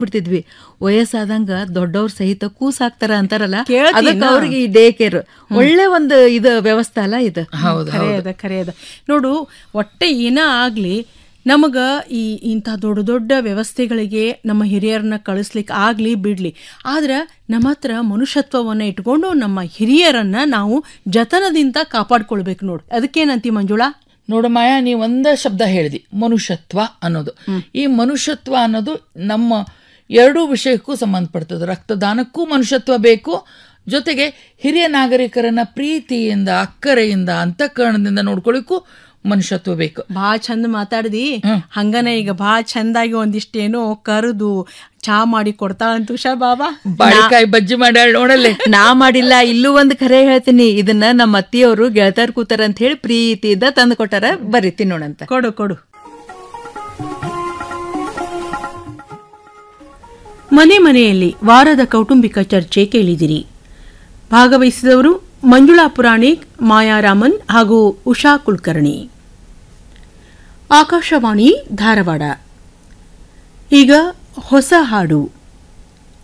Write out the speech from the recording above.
ಬಿಡ್ತಿದ್ವಿ ವಯಸ್ಸಾದಂಗ ದೊಡ್ಡವ್ರ ಸಹಿತ ಕೂಸಾಕ್ತಾರ ಅಂತಾರಲ್ಲ ಕೇಳ್ತೀನ? ಅದಕ್ಕೆ ಅವ್ರಿಗೆ ಈ ಡೇ ಕೇರ್ ಒಳ್ಳೆ ಒಂದು ಇದು ವ್ಯವಸ್ಥೆ ಅಲ್ಲ ಇದು ಖರೆ ಅದ ಖರೆ ಅದ ನೋಡು ಒಟ್ಟೆ ಏನ ಆಗ್ಲಿ ನಮಗ ಈ ಇಂಥ ದೊಡ್ಡ ದೊಡ್ಡ ವ್ಯವಸ್ಥೆಗಳಿಗೆ ನಮ್ಮ ಹಿರಿಯರನ್ನ ಕಳಿಸ್ಲಿಕ್ಕೆ ಆಗ್ಲಿ ಬಿಡ್ಲಿ ಆದ್ರೆ ನಮ್ಮ ಹತ್ರ ಮನುಷ್ಯತ್ವವನ್ನ ಇಟ್ಕೊಂಡು ನಮ್ಮ ಹಿರಿಯರನ್ನ ನಾವು ಜತನದಿಂದ ಕಾಪಾಡ್ಕೊಳ್ಬೇಕು ನೋಡು ಅದಕ್ಕೇನಂತಿ ಮಂಜುಳಾ ನೋಡು ಮಾಯಾ ನೀ ಒಂದ ಶಬ್ದ ಹೇಳಿದಿ ಮನುಷ್ಯತ್ವ ಅನ್ನೋದು ಈ ಮನುಷ್ಯತ್ವ ಅನ್ನೋದು ನಮ್ಮ ಎರಡೂ ವಿಷಯಕ್ಕೂ ಸಂಬಂಧಪಡ್ತದೆ ರಕ್ತದಾನಕ್ಕೂ ಮನುಷ್ಯತ್ವ ಬೇಕು ಜೊತೆಗೆ ಹಿರಿಯ ನಾಗರಿಕರನ್ನ ಪ್ರೀತಿಯಿಂದ ಅಕ್ಕರೆಯಿಂದ ಅಂತಃಕರಣದಿಂದ ನೋಡ್ಕೊಳ್ಳಿಕ್ಕೂ ಮನುಷ್ಯತ್ವ ಬೇಕು ಭಾಳ ಚಂದ ಮಾತಾಡ್ದಿ ಹಂಗನ ಈಗ ಭಾಳ ಚಂದಾಗಿ ಒಂದಿಷ್ಟೇನೋ ಕರೆದು ಚಾ ಮಾಡಿ ಕೊಡ್ತಾಳಂತ ಉಷಾ ಬಾಬಾ ಬಾಳಿಕಾಯಿ ಬಜ್ಜಿ ಮಾಡ್ಯಾಳ ನೋಡಲ್ಲೇ ನಾ ಮಾಡಿಲ್ಲ ಇಲ್ಲೂ ಒಂದು ಖರೆ ಹೇಳ್ತೀನಿ ಇದನ್ನ ನಮ್ಮ ಅತ್ತಿಯವರು ಗೆಳತಾರ್ ಕೂತಾರ ಅಂತ ಹೇಳಿ ಪ್ರೀತಿಯಿಂದ ತಂದು ಕೊಟ್ಟಾರ ಬರ್ರಿ ತಿನ್ನೋಣಂತ ಕೊಡು ಕೊಡು ಮನೆ ಮನೆಯಲ್ಲಿ ವಾರದ ಕೌಟುಂಬಿಕ ಚರ್ಚೆ ಕೇಳಿದಿರಿ ಭಾಗವಹಿಸಿದವರು ಮಂಜುಳಾ ಪುರಾಣಿಕ್ ಮಾಯಾರಾಮನ್ ಹಾಗೂ ಉಷಾ ಕುಲಕರ್ಣಿ ಆಕಾಶವಾಣಿ ಧಾರವಾಡ ಈಗ ಹೊಸ ಹಾಡು